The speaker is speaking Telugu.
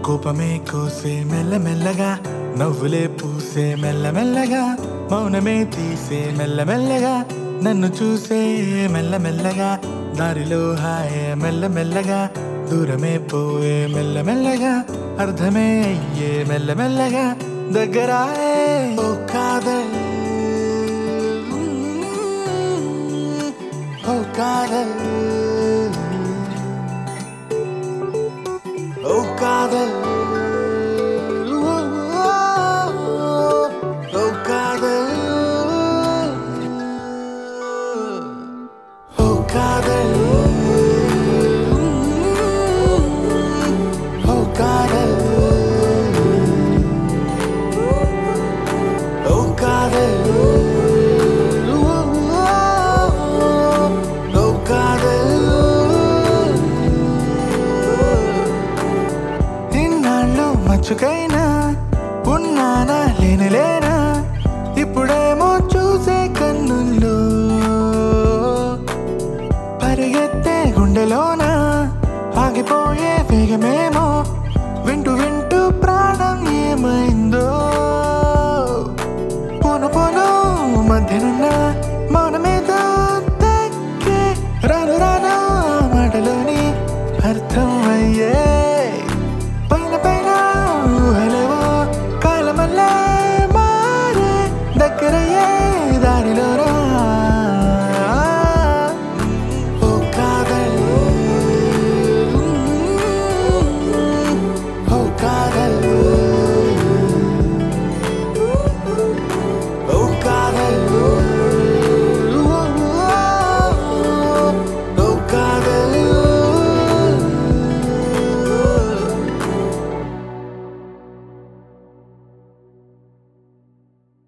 కోపమే కోసే మెల్లమెల్లగా నవ్వులే పూసే మెల్లమెల్లగా మౌనమే తీసే మెల్లమెల్లగా నన్ను చూసే మెల్లమెల్లగా దారిలో హాయే మెల్లమెల్లగా దూరమే పోయే మెల్లమెల్లగా అర్థమే అయ్యే మెల్లమెల్లగా దగ్గరాయే ఓ కాదల్ ఓ కాదల్ ఓ కాదల్